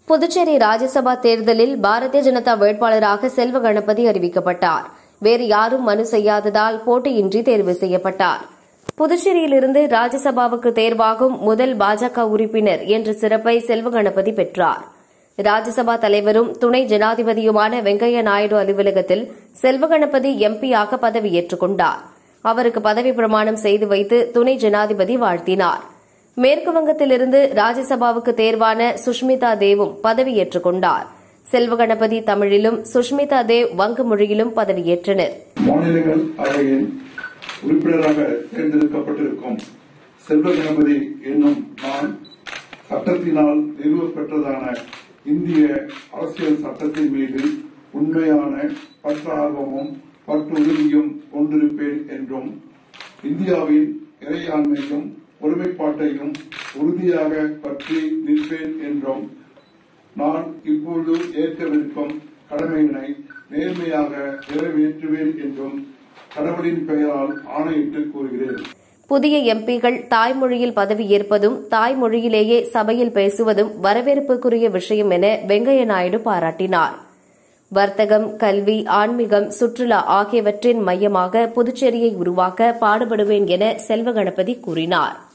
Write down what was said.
புதுச்சேரி ராஜ்யசபா தேர்தலில் பாரதிய ஜனதா வேட்பாளராக செல்வ கணபதி அறிவிக்கப்பட்டார் வேறு யாரும் மனு செய்யாததால் போட்டியின்றி தேர்வு செய்யப்பட்டார் புதுச்சேரியிலிருந்து ராஜ்யசபாவுக்கு தேர்வாகும் முதல் பாஜக உறுப்பினர் என்ற சிறப்பை செல்வ கணபதி பெற்றார் ராஜ்யசபா தலைவரும் துணை ஜனாதிபதியுமான வெங்கையா நாயுடு அலுவலகத்தில் செல்வ கணபதி எம்பியாக பதவியேற்றுக் கொண்டார் அவருக்கு பதவி பிரமாணம் செய்து வைத்து துணை ஜனாதிபதி வாழ்த்தினார் மேற்கு வங்கத்திலிருந்து ராஜ்யசபாவுக்கு தேர்வான சுஷ்மிதா தேவும் பதவியேற்றுக் கொண்டார் செல்வ கணபதி தமிழிலும் சுஷ்மிதா தேவ் வங்க மொழியிலும் பதவியேற்றனர் மாநிலங்கள் அவையின் உறுப்பினராக தேர்ந்தெடுக்கப்பட்டிருக்கும் செல்வ கணபதி என்னும் நான் சட்டத்தினால் நிறுவப்பெற்றதான இந்திய அரசியல் சட்டத்தின் மீது உண்மையான பற்றார்வமும் பற்றுறுதியும் கொண்டிருப்பேன் என்றும் இந்தியாவின் இறையாண்மையும் ஒருமைப்பாட்டையும் உறுதியாக பற்றி நிற்பேன் என்றும் நான் இப்பொழுது ஏற்கவிருக்கும் கடமையினை நேர்மையாக நிறைவேற்றுவேன் என்றும் கடவுளின் பெயரால் ஆணையிட்டு கூறுகிறேன் புதிய எம்பிகள் தாய்மொழியில் பதவியேற்பதும் தாய்மொழியிலேயே சபையில் பேசுவதும் வரவேற்புக்குரிய விஷயம் என வெங்கையா நாயுடு பாராட்டினார் வர்த்தகம் கல்வி ஆன்மீகம் சுற்றுலா ஆகியவற்றின் மையமாக புதுச்சேரியை உருவாக்க பாடுபடுவேன் என செல்வ கணபதி கூறினார்